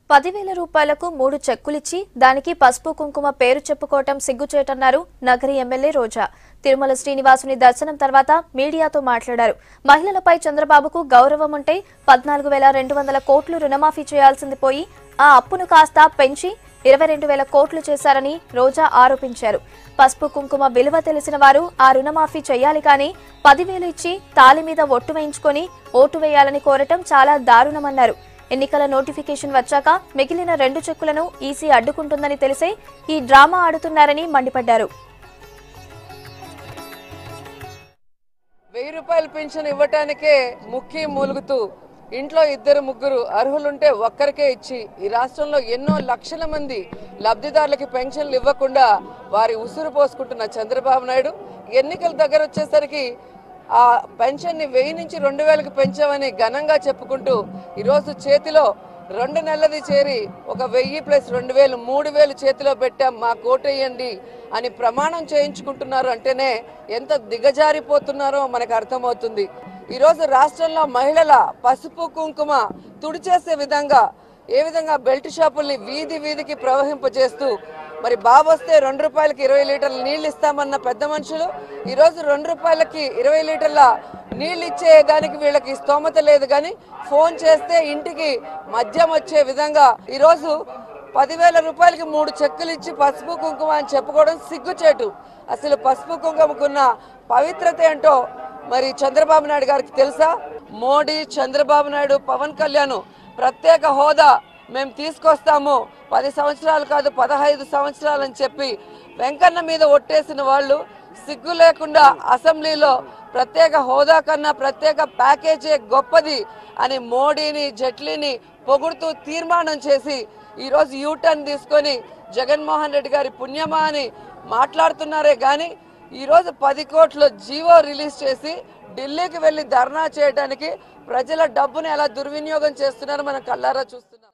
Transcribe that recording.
పదివేల రూపాయలకు మూడు చెక్కులిచ్చి దానికి పసుపు కుంకుమ పేరు చెప్పుకోవటం సిగ్గుచేటన్నారు నగరి ఎమ్మెల్యే రోజా తిరుమల శ్రీనివాసుని దర్శనం తర్వాత మీడియాతో మాట్లాడారు మహిళలపై చంద్రబాబుకు గౌరవం ఉంటే పద్నాలుగు వేల రెండు వందల కోట్లు రుణమాఫీ చేయాల్సింది పోయి ఆ అప్పును కాస్త పెంచి ఇరవై రెండు వేల కోట్లు చేశారని రోజా ఆరోపించారు పసుపు కుంకుమ విలువ తెలిసిన వారు ఆ రుణమాఫీ చేయాలి కానీ పదివేలు ఇచ్చి తాలి మీద ఒట్టు వేయించుకొని ఓటు వేయాలని కోరటం చాలా దారుణమన్నారు ఎన్నికల నోటిఫికేషన్ వచ్చాక మిగిలిన రెండు చెక్కులను ఈసీ అడ్డుకుంటుందని తెలిసే ఈ డ్రామా ఆడుతున్నారని మండిపడ్డారు వెయ్యి రూపాయల పెన్షన్ ఇవ్వటానికే ముక్కి మూలుగుతూ ఇంట్లో ఇద్దరు ముగ్గురు అర్హులుంటే ఒక్కరికే ఇచ్చి ఈ రాష్ట్రంలో ఎన్నో లక్షల మంది లబ్ధిదారులకి పెన్షన్లు ఇవ్వకుండా వారి ఉసురు పోసుకుంటున్న చంద్రబాబు నాయుడు ఎన్నికల దగ్గర వచ్చేసరికి ఆ పెన్షన్ ని వెయ్యి నుంచి రెండు వేలకు పెంచామని ఘనంగా చెప్పుకుంటూ ఈరోజు చేతిలో రెండు నెలలది చేరి ఒక వెయ్యి ప్లస్ రెండు వేలు మూడు వేలు చేతిలో పెట్టాం మా కోటేయండి అని ప్రమాణం చేయించుకుంటున్నారు అంటేనే ఎంత దిగజారిపోతున్నారో మనకు అర్థమవుతుంది ఈరోజు రాష్ట్రంలో మహిళల పసుపు కుంకుమ తుడిచేసే విధంగా ఏ విధంగా బెల్ట్ షాపుల్ని వీధి వీధికి ప్రవహింపజేస్తూ మరి బాబు వస్తే రెండు రూపాయలకి ఇరవై లీటర్ల నీళ్లు ఇస్తామన్న పెద్ద మనుషులు ఈరోజు రెండు రూపాయలకి ఇరవై లీటర్ల నీళ్లు ఇచ్చే దానికి వీళ్ళకి స్తోమత లేదు కానీ ఫోన్ చేస్తే ఇంటికి మద్యం వచ్చే విధంగా ఈరోజు పదివేల రూపాయలకి మూడు చెక్కులు ఇచ్చి పసుపు కుంకుమ అని చెప్పుకోవడం సిగ్గుచేటు అసలు పసుపు కుంకుమకున్న పవిత్రత ఏంటో మరి చంద్రబాబు నాయుడు గారికి తెలుసా మోడీ చంద్రబాబు నాయుడు పవన్ కళ్యాణ్ ప్రత్యేక హోదా మేము తీసుకొస్తాము పది సంవత్సరాలు కాదు పదహైదు సంవత్సరాలు అని చెప్పి వెంకన్న మీద ఒట్టేసిన వాళ్ళు సిగ్గు లేకుండా అసెంబ్లీలో ప్రత్యేక హోదా కన్నా ప్రత్యేక ప్యాకేజీ గొప్పది అని మోడీని జైట్లీని పొగుడుతూ తీర్మానం చేసి ఈరోజు యూటర్న్ తీసుకొని జగన్మోహన్ రెడ్డి గారి పుణ్యమా అని మాట్లాడుతున్నారే కానీ ఈరోజు పది కోట్ల జీవో రిలీజ్ చేసి ఢిల్లీకి వెళ్ళి ధర్నా చేయడానికి ప్రజల డబ్బుని ఎలా దుర్వినియోగం చేస్తున్నారో మనం కల్లారా చూస్తున్నాం